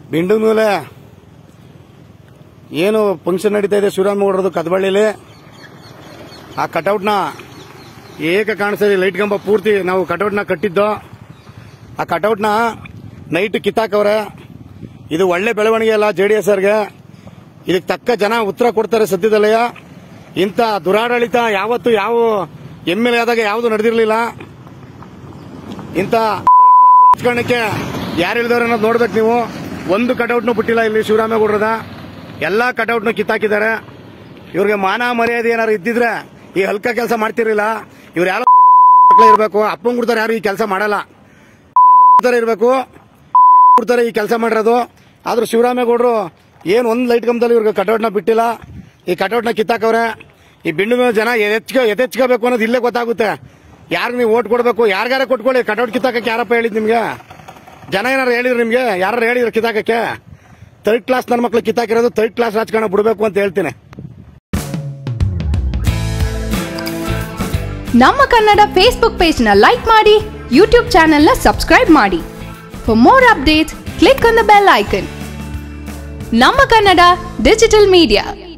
ಬಿಂಡು ಮೇಲೆ ಏನು ಫಂಕ್ಷನ್ ನಡೀತಾ ಇದೆ ಶಿವರಾಮೇಗೌಡರದು ಕದಬಳ್ಳಿಲಿ ಆ ಕಟೌಟ್ನ ಏಕ ಕಾಣಿಸ್ತಾ ಇದೆ ಲೈಟ್ ಕಂಬ ಪೂರ್ತಿ ನಾವು ಕಟೌಟ್ನ ಕಟ್ಟಿದ್ದು ಆ ಕಟೌಟ್ನ ನೈಟ್ ಕಿತ್ತಾಕವ್ರೆ ಇದು ಒಳ್ಳೆ ಬೆಳವಣಿಗೆ ಅಲ್ಲ ಜೆ ಡಿ ಎಸ್ ಅವ್ರಿಗೆ ಇದಕ್ಕೆ ತಕ್ಕ ಜನ ಉತ್ತರ ಕೊಡ್ತಾರೆ ಸದ್ಯದಲ್ಲಯ್ಯ ಇಂಥ ದುರಾಡಳಿತ ಯಾವತ್ತು ಯಾವ ಎಮ್ ಎಲ್ ಎ ಆದಾಗ ಯಾವುದು ನಡೆದಿರಲಿಲ್ಲ ಇಂಥ ರಾಜಕಾರಣಕ್ಕೆ ಯಾರು ಇಳಿದವ್ರು ಅನ್ನೋದು ನೋಡ್ಬೇಕು ನೀವು ಒಂದು ಕಟೌಟ್ನು ಬಿಟ್ಟಿಲ್ಲ ಇಲ್ಲಿ ಶಿವರಾಮೇಗೌಡರದ ಎಲ್ಲಾ ಕಟೌಟ್ನು ಕಿತ್ತಾಕಿದ್ದಾರೆ ಇವ್ರಿಗೆ ಮಾನ ಮರ್ಯಾದೆ ಏನಾರು ಇದ್ದಿದ್ರೆ ಈ ಹಲ್ಕ ಕೆಲಸ ಮಾಡ್ತಿರ್ಲಿಲ್ಲ ಇವ್ರು ಯಾರೋ ಮಕ್ಕಳು ಇರಬೇಕು ಅಪ್ಪಂಗ್ ಕೊಡ್ತಾರೆ ಯಾರು ಈ ಕೆಲಸ ಮಾಡಲ್ಲ ಕೊಡ್ತಾರೆ ಇರಬೇಕು ಕೊಡ್ತಾರೆ ಈ ಕೆಲಸ ಮಾಡಿರೋದು ಆದ್ರೂ ಶಿವರಾಮೇಗೌಡರು ಏನ್ ಒಂದ್ ಲೈಟ್ ಕಂಬದಲ್ಲಿ ಇವ್ರಿಗೆ ಕಟೌಟ್ನ ಬಿಟ್ಟಿಲ್ಲ ಈ ಕಟೌಟ್ನ ಕಿತ್ತಾಕವ್ರೆ ಈ ಬಿಂಡು ಮೇಲೆ ಜನ ಎದೆಚ್ಕ ಎದೆಚ್ಕೋಬೇಕು ಅನ್ನೋದು ಇಲ್ಲೇ ಗೊತ್ತಾಗುತ್ತೆ ಯಾರಿಗೆ ನೀವು ಓಟ್ ಕೊಡಬೇಕು ಯಾರಿಗಾರ ಕೊಟ್ಕೊಳ್ಳಿ ಕಟೌಟ್ ಕಿತ್ತಾಕಕ್ಕೆ ಯಾರಪ್ಪ ಹೇಳಿದ್ ನಿಮ್ಗೆ ಜನ ಏನಾರು ಹೇಳಿದ್ರು ನಿಮ್ಗೆ ಯಾರು ಹೇಳಿದ್ರು ಕಿತ್ತಾಕಕ್ಕೆ ಥರ್ಡ್ ಕ್ಲಾಸ್ ನನ್ನ ಮಕ್ಳು ಕಿತ್ತಾಕಿರೋದು ಥರ್ಡ್ ಕ್ಲಾಸ್ ರಾಜಕಾರಣ ಬಿಡಬೇಕು ಅಂತ ಹೇಳ್ತೀನಿ ನಮ್ಮ ಕನ್ನಡ ಫೇಸ್ಬುಕ್ ಪೇಜ್ನ ಲೈಕ್ ಮಾಡಿ ಯೂಟ್ಯೂಬ್ ಚಾನೆಲ್ನ ಸಬ್ಸ್ಕ್ರೈಬ್ ಮಾಡಿ for more updates click on the bell icon ನಮ್ಮ ಕನ್ನಡ ಡಿಜಿಟಲ್ ಮೀಡಿಯಾ